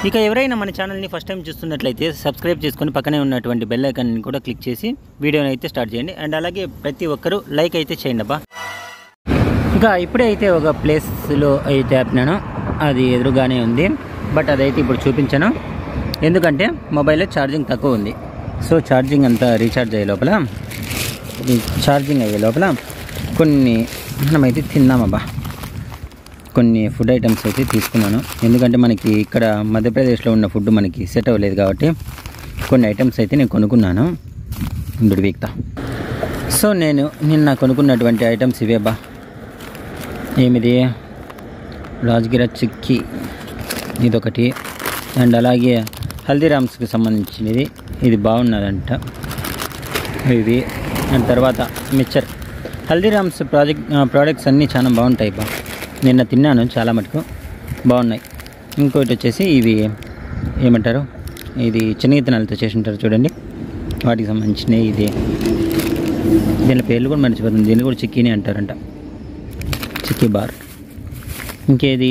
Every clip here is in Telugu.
ఇక ఎవరైనా మన ఛానల్ని ఫస్ట్ టైం చూస్తున్నట్లయితే సబ్స్క్రైబ్ చేసుకొని పక్కనే ఉన్నటువంటి బెల్ ఐకాన్ని కూడా క్లిక్ చేసి వీడియోని అయితే స్టార్ట్ చేయండి అండ్ అలాగే ప్రతి ఒక్కరూ లైక్ అయితే చేయండి అబ్బా ఇంకా ఇప్పుడే అయితే ఒక ప్లేస్లో అయితే ఆపినాను అది ఎదురుగానే ఉంది బట్ అదైతే ఇప్పుడు చూపించాను ఎందుకంటే మొబైల్లో ఛార్జింగ్ తక్కువ ఉంది సో ఛార్జింగ్ అంతా రీఛార్జ్ అయ్యే లోపల ఈ ఛార్జింగ్ అయ్యే లోపల కొన్ని మనమైతే తిందామబ్బా కొన్ని ఫుడ్ ఐటమ్స్ అయితే తీసుకున్నాను ఎందుకంటే మనకి ఇక్కడ మధ్యప్రదేశ్లో ఉన్న ఫుడ్ మనకి సెట్ అవ్వలేదు కాబట్టి కొన్ని ఐటమ్స్ అయితే నేను కొనుక్కున్నాను ఇందుడు వీక్తా సో నేను నిన్న కొనుక్కున్నటువంటి ఐటమ్స్ ఇవే బా ఏమిది రాజ్గిరా చిక్కీ ఇదొకటి అండ్ అలాగే హల్దీరామ్స్కి సంబంధించినది ఇది బాగున్నదంట ఇవి అండ్ తర్వాత మిక్చర్ హల్దీరామ్స్ ప్రాజెక్ట్ ప్రోడక్ట్స్ అన్నీ చాలా బాగుంటాయి బా నిన్న తిన్నాను చాలా మటుకు బాగున్నాయి ఇంకోటి వచ్చేసి ఇవి ఏమంటారు ఇది శనగిత్తనాలతో చేసి ఉంటారు చూడండి వాటికి సంబంధించిన ఇది దీని పేర్లు కూడా మర్చిపోతుంది దీన్ని కూడా చిక్కీని అంటారంట చిక్కీ బార్ ఇంకేది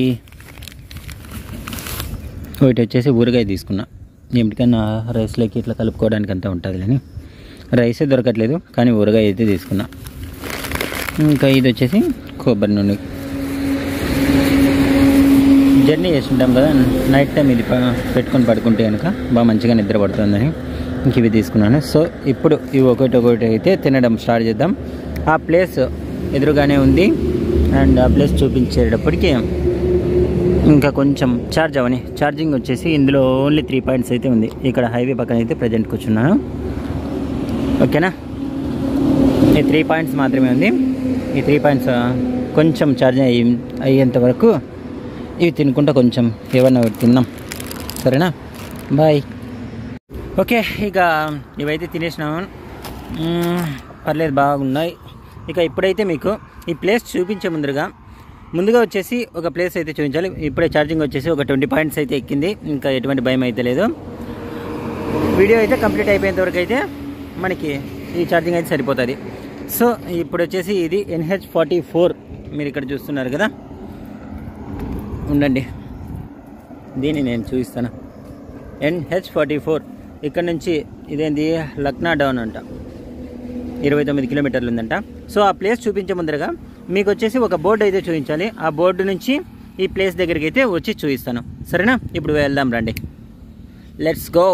ఒకటి వచ్చేసి ఊరగాయ తీసుకున్నా ఏమిటికన్నా రైస్లోకి ఇట్లా కలుపుకోవడానికి అంతా ఉంటుంది అని రైసే దొరకట్లేదు కానీ ఊరగాయ అయితే తీసుకున్నా ఇంకా ఇది వచ్చేసి కొబ్బరి నూనె జర్నీ చేస్తుంటాం కదా నైట్ టైం ఇది ప- పెట్టుకొని పడుకుంటే కనుక బాగా మంచిగా నిద్ర పడుతుందని ఇంక ఇవి తీసుకున్నాను సో ఇప్పుడు ఇవి ఒకటి ఒకటి అయితే తినడం స్టార్ట్ చేద్దాం ఆ ప్లేస్ ఎదురుగానే ఉంది అండ్ ఆ ప్లేస్ చూపించేటప్పటికి ఇంకా కొంచెం ఛార్జ్ అవని ఛార్జింగ్ వచ్చేసి ఇందులో ఓన్లీ త్రీ పాయింట్స్ అయితే ఉంది ఇక్కడ హైవే పక్కన అయితే ప్రజెంట్ కూర్చున్నాను ఓకేనా ఈ త్రీ పాయింట్స్ మాత్రమే ఉంది ఈ త్రీ పాయింట్స్ కొంచెం ఛార్జ్ అయ్యి అయ్యేంత వరకు ఇవి తినుకుంటా కొంచెం ఏమన్నా ఒకటి తిన్నాం సరేనా బాయ్ ఓకే ఇక ఇవైతే తినేసినాము మ్మ్, పర్లేదు బాగున్నాయి ఇక ఇప్పుడైతే మీకు ఈ ప్లేస్ చూపించే ముందుగా ముందుగా వచ్చేసి ఒక ప్లేస్ అయితే చూపించాలి ఇప్పుడే ఛార్జింగ్ వచ్చేసి ఒక ట్వంటీ పాయింట్స్ అయితే ఎక్కింది ఇంకా ఎటువంటి భయం అయితే లేదు వీడియో అయితే కంప్లీట్ అయిపోయేంత వరకు అయితే మనకి ఈ ఛార్జింగ్ అయితే సరిపోతుంది సో ఇప్పుడు వచ్చేసి ఇది ఎన్హెచ్ ఫార్టీ ఫోర్ మీరు ఇక్కడ చూస్తున్నారు కదా ఉండండి దీన్ని నేను చూపిస్తాను ఎన్హెచ్ ఫార్టీ ఫోర్ ఇక్కడ నుంచి ఇదేంది లక్నా డౌన్ అంట ఇరవై తొమ్మిది కిలోమీటర్లు ఉందంట సో ఆ ప్లేస్ చూపించే ముందరగా మీకు వచ్చేసి ఒక బోర్డు అయితే చూపించాలి ఆ బోర్డు నుంచి ఈ ప్లేస్ దగ్గరికి అయితే వచ్చి చూపిస్తాను సరేనా ఇప్పుడు వెళ్దాం రండి లెట్స్ గో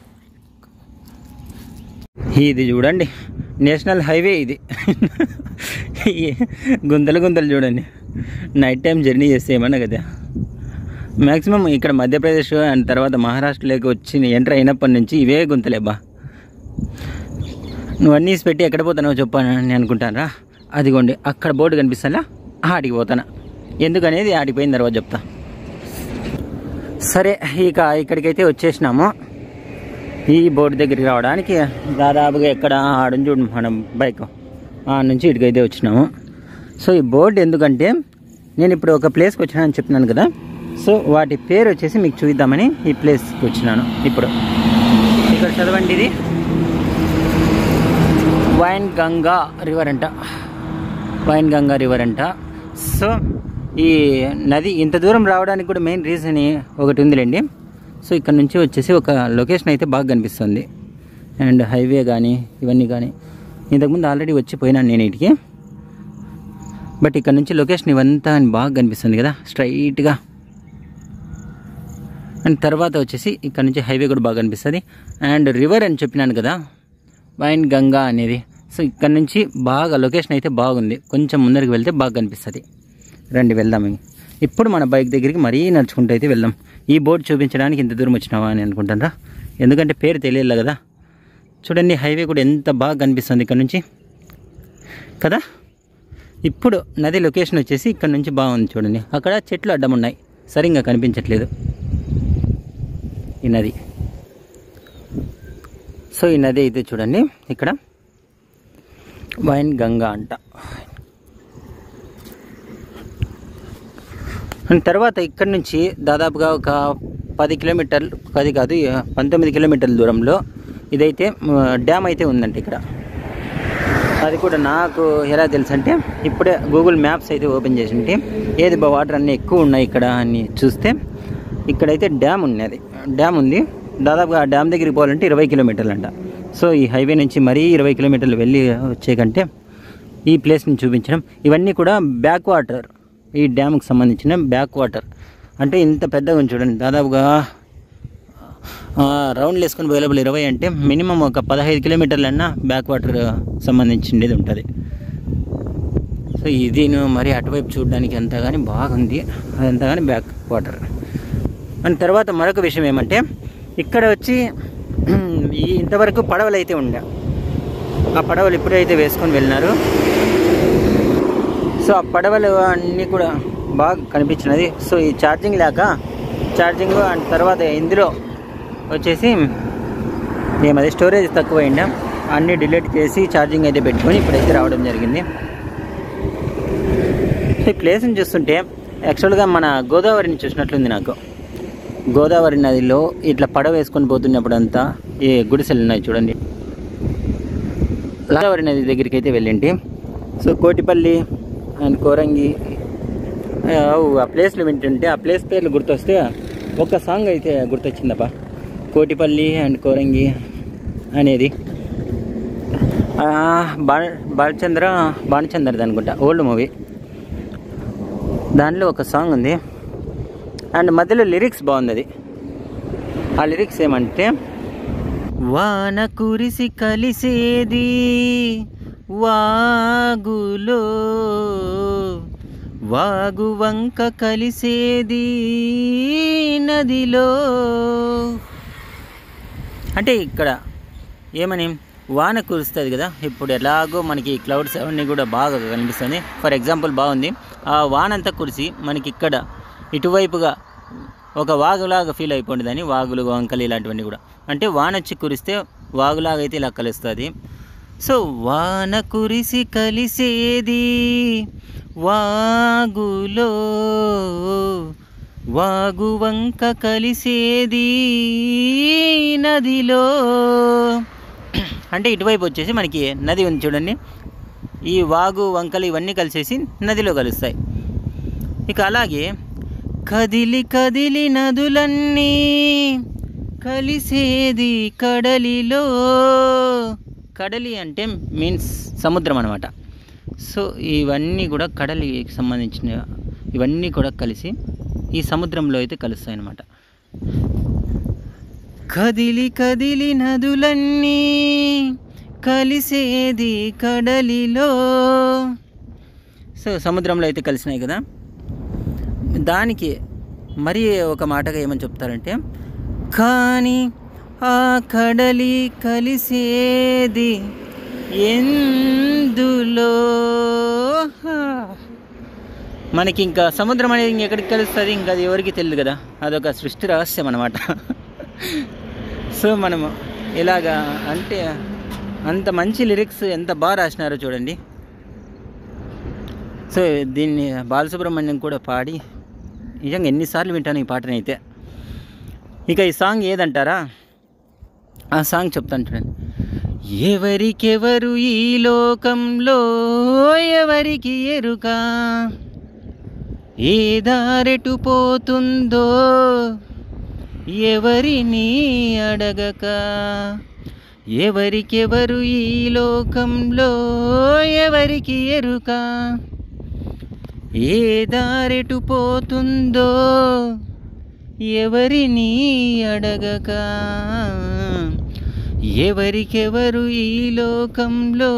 ఇది చూడండి నేషనల్ హైవే ఇది ఈ గుంతలు గుంతలు చూడండి నైట్ టైం జర్నీ చేస్తే ఏమన్నా కదా మ్యాక్సిమం ఇక్కడ మధ్యప్రదేశ్ అండ్ తర్వాత మహారాష్ట్రలోకి వచ్చి ఎంటర్ అయినప్పటి నుంచి ఇవే గుంతలేబ్బా నువ్వు అన్నీ తీసి పెట్టి ఎక్కడ పోతానో చెప్పాను నేను అనుకుంటానరా అదిగోండి అక్కడ బోర్డు కనిపిస్తానా ఆడికి పోతానా ఎందుకనేది ఆడికి పోయిన తర్వాత చెప్తా సరే ఇక ఇక్కడికైతే వచ్చేసినాము ఈ బోర్డు దగ్గరికి రావడానికి దాదాపుగా ఎక్కడ ఆడని చూడు మనం బైక్ ఆ నుంచి ఇటుకైతే వచ్చినాము సో ఈ బోర్డు ఎందుకంటే నేను ఇప్పుడు ఒక ప్లేస్కి వచ్చినానని చెప్తున్నాను కదా సో వాటి పేరు వచ్చేసి మీకు చూద్దామని ఈ ప్లేస్కి వచ్చినాను ఇప్పుడు ఇక్కడ చదవండి ఇది వైన్ గంగా రివర్ అంట వైన్ గంగా రివర్ అంట సో ఈ నది ఇంత దూరం రావడానికి కూడా మెయిన్ రీజన్ ఒకటి ఉందిలేండి సో ఇక్కడ నుంచి వచ్చేసి ఒక లొకేషన్ అయితే బాగా కనిపిస్తుంది అండ్ హైవే కానీ ఇవన్నీ కానీ ఇంతకుముందు ఆల్రెడీ వచ్చి పోయినాను నేను ఇటుకి బట్ ఇక్కడ నుంచి లొకేషన్ ఇవంతా బాగా కనిపిస్తుంది కదా స్ట్రైట్గా అండ్ తర్వాత వచ్చేసి ఇక్కడ నుంచి హైవే కూడా బాగా కనిపిస్తుంది అండ్ రివర్ అని చెప్పినాను కదా వైన్ గంగా అనేది సో ఇక్కడ నుంచి బాగా లొకేషన్ అయితే బాగుంది కొంచెం ముందరికి వెళ్తే బాగా కనిపిస్తుంది రండి వెళ్దాం ఇప్పుడు మన బైక్ దగ్గరికి మరీ నడుచుకుంటూ అయితే వెళ్దాం ఈ బోర్డు చూపించడానికి ఇంత దూరం వచ్చినావా అని అనుకుంటారా ఎందుకంటే పేరు తెలియాలి కదా చూడండి హైవే కూడా ఎంత బాగా కనిపిస్తుంది ఇక్కడ నుంచి కదా ఇప్పుడు నది లొకేషన్ వచ్చేసి ఇక్కడ నుంచి బాగుంది చూడండి అక్కడ చెట్లు అడ్డం ఉన్నాయి సరిగ్గా కనిపించట్లేదు ఈ నది సో ఈ నది అయితే చూడండి ఇక్కడ వైన్ గంగా అంట అండ్ తర్వాత ఇక్కడ నుంచి దాదాపుగా ఒక పది కిలోమీటర్లు పది కాదు పంతొమ్మిది కిలోమీటర్ల దూరంలో ఇదైతే డ్యామ్ అయితే ఉందంట ఇక్కడ అది కూడా నాకు ఎలా తెలుసు అంటే ఇప్పుడే గూగుల్ మ్యాప్స్ అయితే ఓపెన్ చేసి ఉంటే ఏది బా వాటర్ అన్నీ ఎక్కువ ఉన్నాయి ఇక్కడ అని చూస్తే ఇక్కడైతే డ్యామ్ ఉన్నది డ్యామ్ ఉంది దాదాపుగా ఆ డ్యామ్ దగ్గరికి పోవాలంటే ఇరవై కిలోమీటర్లు అంట సో ఈ హైవే నుంచి మరీ ఇరవై కిలోమీటర్లు వెళ్ళి వచ్చే కంటే ఈ ప్లేస్ని చూపించడం ఇవన్నీ కూడా బ్యాక్ వాటర్ ఈ డ్యామ్కి సంబంధించిన బ్యాక్ వాటర్ అంటే ఇంత పెద్దగా ఉంది చూడండి దాదాపుగా ఆ, రౌండ్లు వేసుకొని అవైలబుల్ ఇరవై అంటే మినిమం ఒక పదహైదు కిలోమీటర్లన్నా బ్యాక్ వాటర్ సంబంధించిండేది ఉంటుంది సో ఇది మరి అటువైపు చూడడానికి అంతా కానీ బాగుంది అదంతా కానీ బ్యాక్ వాటర్ అండ్ తర్వాత మరొక విషయం ఏమంటే ఇక్కడ వచ్చి ఈ ఇంతవరకు పడవలు అయితే ఉండే ఆ పడవలు ఇప్పుడైతే వేసుకొని వెళ్ళినారు సో ఆ పడవలు అన్నీ కూడా బాగా కనిపించినది సో ఈ ఛార్జింగ్ లేక ఛార్జింగ్ అండ్ తర్వాత ఇందులో వచ్చేసి ఏమది స్టోరేజ్ తక్కువ అయిందా అన్నీ డిలీట్ చేసి ఛార్జింగ్ అయితే పెట్టుకొని ఇప్పుడైతే రావడం జరిగింది ఈ ప్లేస్ని చూస్తుంటే యాక్చువల్గా మన గోదావరిని చూసినట్లుంది నాకు గోదావరి నదిలో ఇట్లా పడవ వేసుకొని పోతున్నప్పుడు అంతా ఈ గుడిసెలు ఉన్నాయి చూడండి గోదావరి నది దగ్గరికి అయితే వెళ్ళింటి సో కోటిపల్లి అండ్ కోరంగి ఆ, ఆ ప్లేస్లు వింటుంటే ఆ ప్లేస్ పేర్లు గుర్తొస్తే ఒక సాంగ్ అయితే గుర్తొచ్చిందప్ప కోటిపల్లి అండ్ కోరంగి అనేది ఆ, బాల బాలచంద్ర బాలచంద్రది అనుకుంటా ఓల్డ్ మూవీ దానిలో ఒక సాంగ్ ఉంది అండ్ మధ్యలో లిరిక్స్ బాగుంది అది ఆ లిరిక్స్ ఏమంటే వాన కురిసి కలిసేది వాగులో వాగు వంక కలిసేది నదిలో అంటే ఇక్కడ ఏమని వాన కురుస్తుంది కదా ఇప్పుడు ఎలాగో మనకి క్లౌడ్స్ అవన్నీ కూడా బాగా కనిపిస్తుంది ఫర్ ఎగ్జాంపుల్ బాగుంది ఆ వాన అంతా కురిసి మనకి ఇక్కడ ఇటువైపుగా ఒక వాగులాగా ఫీల్ అయిపోయిందని వాగులు వంకలు ఇలాంటివన్నీ కూడా అంటే వాన వచ్చి కురిస్తే వాగులాగా అయితే ఇలా కలుస్తుంది సో వాన కురిసి కలిసేది వాగులో వాగు వంక కలిసేది నదిలో అంటే ఇటువైపు వచ్చేసి మనకి నది ఉంది చూడండి ఈ వాగు వంకలు ఇవన్నీ కలిసేసి నదిలో కలుస్తాయి ఇక అలాగే కదిలి కదిలి నదులన్నీ కలిసేది కడలిలో కడలి అంటే మీన్స్ సముద్రం అనమాట సో ఇవన్నీ కూడా కడలికి సంబంధించిన ఇవన్నీ కూడా కలిసి ఈ సముద్రంలో అయితే కలుస్తాయి అన్నమాట కదిలి కదిలి నదులన్నీ కలిసేది కడలిలో సో సముద్రంలో అయితే కలిసినాయి కదా దానికి మరి ఒక మాటగా ఏమని చెప్తారంటే కానీ ఆ కడలి కలిసేది ఎందులో మనకి ఇంకా సముద్రం అనేది ఇంకెక్కడికి కలుస్తుంది ఇంకా అది ఎవరికి తెలియదు కదా అదొక సృష్టి రహస్యం అనమాట సో మనము ఇలాగా అంటే అంత మంచి లిరిక్స్ ఎంత బాగా రాసినారో చూడండి సో దీన్ని బాలసుబ్రహ్మణ్యం కూడా పాడి నిజంగా ఎన్నిసార్లు వింటాను ఈ పాటని అయితే ఇక ఈ సాంగ్ ఏదంటారా ఆ సాంగ్ చెప్తాను చూడండి ఎవరికెవరు ఈ లోకంలో ఎవరికి ఎరుక ఏ దారెటు పోతుందో ఎవరిని అడగక ఎవరికెవరు ఈ లోకంలో ఎవరికి ఎరుక ఏ దారెటు పోతుందో ఎవరిని అడగక ఎవరికెవరు ఈ లోకంలో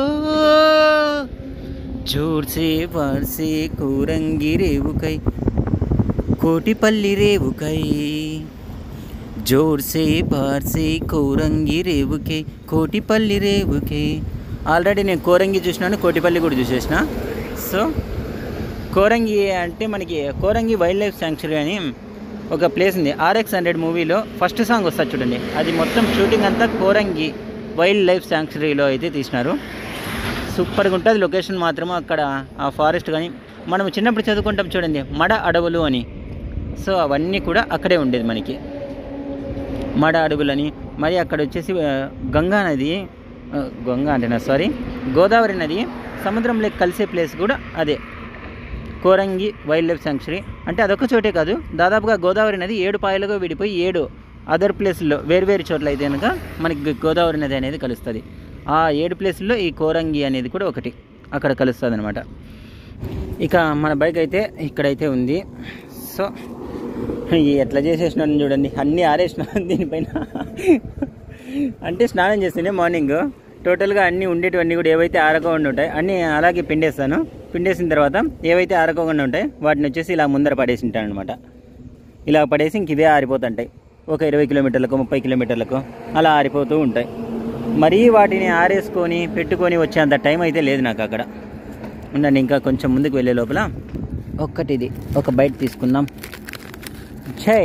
జోర్సే వార్సే కూరంగి రేవుకై కోటిపల్లి రేవుకై జోర్సే బార్సే కోరంగి రేవుకే కోటిపల్లి రేవుకే ఆల్రెడీ నేను కోరంగి చూసినాను కోటిపల్లి కూడా చూసేసిన సో కోరంగి అంటే మనకి కోరంగి వైల్డ్ లైఫ్ శాంక్చురీ అని ఒక ప్లేస్ ఉంది ఆర్ఎక్స్ హండ్రెడ్ మూవీలో ఫస్ట్ సాంగ్ వస్తుంది చూడండి అది మొత్తం షూటింగ్ అంతా కోరంగి వైల్డ్ లైఫ్ శాంక్చురీలో అయితే తీసినారు సూపర్గా ఉంటుంది లొకేషన్ మాత్రం అక్కడ ఆ ఫారెస్ట్ కానీ మనం చిన్నప్పుడు చదువుకుంటాం చూడండి మడ అడవులు అని సో అవన్నీ కూడా అక్కడే ఉండేది మనకి మడ అడవులని మరి అక్కడ వచ్చేసి ఆ, గంగా నది ఆ, గంగా అంటేనా సారీ గోదావరి నది సముద్రంలో కలిసే ప్లేస్ కూడా అదే కోరంగి వైల్డ్ లైఫ్ శాంక్చురీ అంటే అదొక చోటే కాదు దాదాపుగా గోదావరి నది ఏడు పాయలుగా విడిపోయి ఏడు అదర్ ప్లేసుల్లో వేరువేరు చోట్ల అయితే కనుక మనకి గోదావరి నది అనేది కలుస్తుంది ఆ ఏడు ప్లేసుల్లో ఈ కోరంగి అనేది కూడా ఒకటి అక్కడ కలుస్తుంది అనమాట ఇక మన బైక్ అయితే ఇక్కడైతే ఉంది సో ఈ ఎట్లా చేసేసినాను చూడండి అన్నీ ఆరేసిన దీనిపైన అంటే స్నానం చేస్తేనే మార్నింగ్ టోటల్గా అన్నీ ఉండేటివన్నీ కూడా ఏవైతే ఆరకుండా ఉంటాయి అన్నీ అలాగే పిండేస్తాను పిండేసిన తర్వాత ఏవైతే ఆరకోకుండా ఉంటాయి వాటిని వచ్చేసి ఇలా ముందర పడేసి ఉంటాను అనమాట ఇలా పడేసి ఇంక ఇవే ఆరిపోతుంటాయి ఒక ఇరవై కిలోమీటర్లకు ముప్పై కిలోమీటర్లకు అలా ఆరిపోతూ ఉంటాయి మరీ వాటిని ఆరేసుకొని పెట్టుకొని వచ్చేంత టైం అయితే లేదు నాకు అక్కడ ఉండండి ఇంకా కొంచెం ముందుకు వెళ్ళే లోపల ఒక్కటిది ఒక బయట తీసుకుందాం ఛే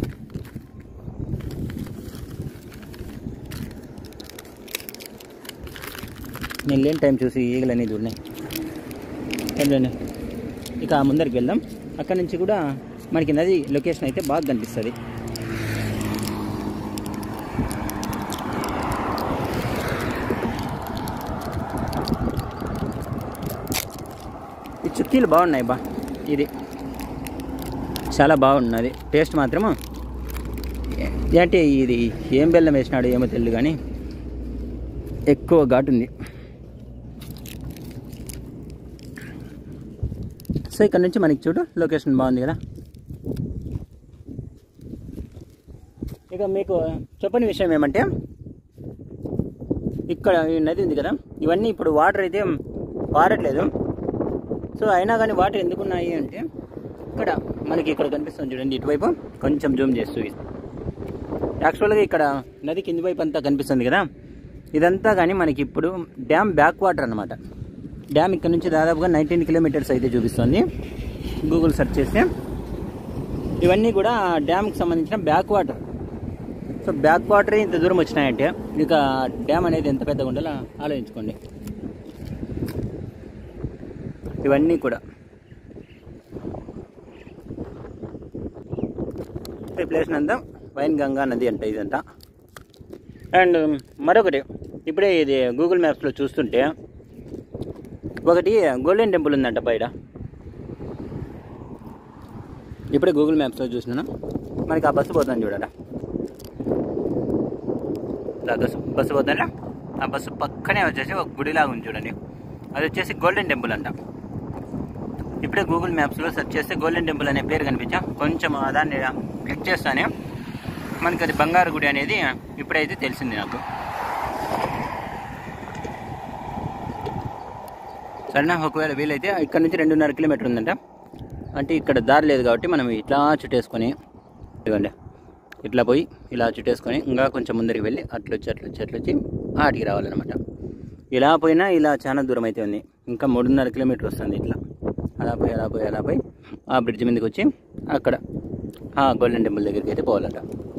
నేను లేని టైం చూసి ఈగలన్నీ చూడండి ఏంటండి ఇక ఆ ముందరికి వెళ్దాం అక్కడ నుంచి కూడా మనకి నది లొకేషన్ అయితే బాగా కనిపిస్తుంది ఈ చుక్కీలు బాగున్నాయి బా ఇది చాలా బాగున్నది టేస్ట్ మాత్రము ఏంటి ఇది ఏం బెల్లం వేసినాడు ఏమో తెలియదు కానీ ఎక్కువ ఘాటు ఉంది సో ఇక్కడ నుంచి మనకి చూడు లొకేషన్ బాగుంది కదా ఇక మీకు చెప్పని విషయం ఏమంటే ఇక్కడ ఈ నది ఉంది కదా ఇవన్నీ ఇప్పుడు వాటర్ అయితే పారట్లేదు సో అయినా కానీ వాటర్ ఎందుకున్నాయి అంటే ఇక్కడ మనకి ఇక్కడ కనిపిస్తుంది చూడండి ఇటువైపు కొంచెం జూమ్ చేస్తూ యాక్చువల్గా ఇక్కడ నది కింది వైపు అంతా కనిపిస్తుంది కదా ఇదంతా కానీ మనకి ఇప్పుడు డ్యామ్ బ్యాక్ వాటర్ అనమాట డ్యామ్ ఇక్కడ నుంచి దాదాపుగా నైన్టీన్ కిలోమీటర్స్ అయితే చూపిస్తుంది గూగుల్ సెర్చ్ చేస్తే ఇవన్నీ కూడా డ్యామ్కి సంబంధించిన బ్యాక్ వాటర్ సో బ్యాక్ వాటరే ఇంత దూరం వచ్చినాయంటే ఇక డ్యామ్ అనేది ఎంత పెద్దగా ఉండాలో ఆలోచించుకోండి ఇవన్నీ కూడా ఈ ప్లేస్ అంతా వైన్ గంగా నది అంట ఇదంతా అండ్ మరొకటి ఇప్పుడే ఇది గూగుల్ మ్యాప్స్లో చూస్తుంటే ఒకటి గోల్డెన్ టెంపుల్ ఉందంట బయట ఇప్పుడే గూగుల్ మ్యాప్స్లో చూసినాను మనకి ఆ బస్సు పోతుంది చూడరా ఇలా బస్సు బస్సు పోతుందా ఆ బస్సు పక్కనే వచ్చేసి ఒక గుడిలాగా ఉంది చూడండి అది వచ్చేసి గోల్డెన్ టెంపుల్ అంట ఇప్పుడే గూగుల్ మ్యాప్స్లో సెర్చ్ చేస్తే గోల్డెన్ టెంపుల్ అనే పేరు కనిపించా కొంచెం దాన్ని క్లిక్ చేస్తానే మనకి అది బంగారు గుడి అనేది ఇప్పుడైతే తెలిసింది నాకు సరేనా ఒకవేళ వీలైతే ఇక్కడ నుంచి రెండున్నర కిలోమీటర్ ఉందంట అంటే ఇక్కడ దారి లేదు కాబట్టి మనం ఇట్లా చుట్టేసుకొని ఇదిగోండి ఇట్లా పోయి ఇలా చుట్టేసుకొని ఇంకా కొంచెం ముందరికి వెళ్ళి అట్లా వచ్చి అట్లా వచ్చి అట్లా వచ్చి ఆటికి రావాలన్నమాట ఇలా పోయినా ఇలా చాలా దూరం అయితే ఉంది ఇంకా మూడున్నర కిలోమీటర్ వస్తుంది ఇట్లా అలా పోయి అలా పోయి అలా పోయి ఆ బ్రిడ్జ్ మీదకి వచ్చి అక్కడ ఆ గోల్డెన్ టెంపుల్ దగ్గరికి అయితే పోవాలట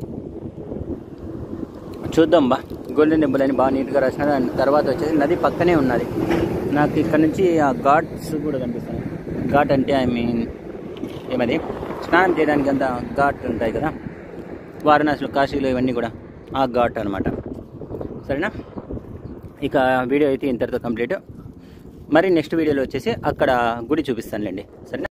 చూద్దాం బా గోల్డెన్ టెంపుల్ అని బాగా నీట్గా రాసినారు అండ్ తర్వాత వచ్చేసి నది పక్కనే ఉన్నది నాకు ఇక్కడ నుంచి ఆ ఘాట్స్ కూడా కనిపిస్తాయి ఘాట్ అంటే ఐ మీన్ ఏమది స్నానం చేయడానికి అంతా ఘాట్ ఉంటాయి కదా వారణాసిలో కాశీలో ఇవన్నీ కూడా ఆ ఘాట్ అనమాట సరేనా ఇక వీడియో అయితే ఇంతటితో కంప్లీట్ మరి నెక్స్ట్ వీడియోలో వచ్చేసి అక్కడ గుడి చూపిస్తానులేండి సరేనా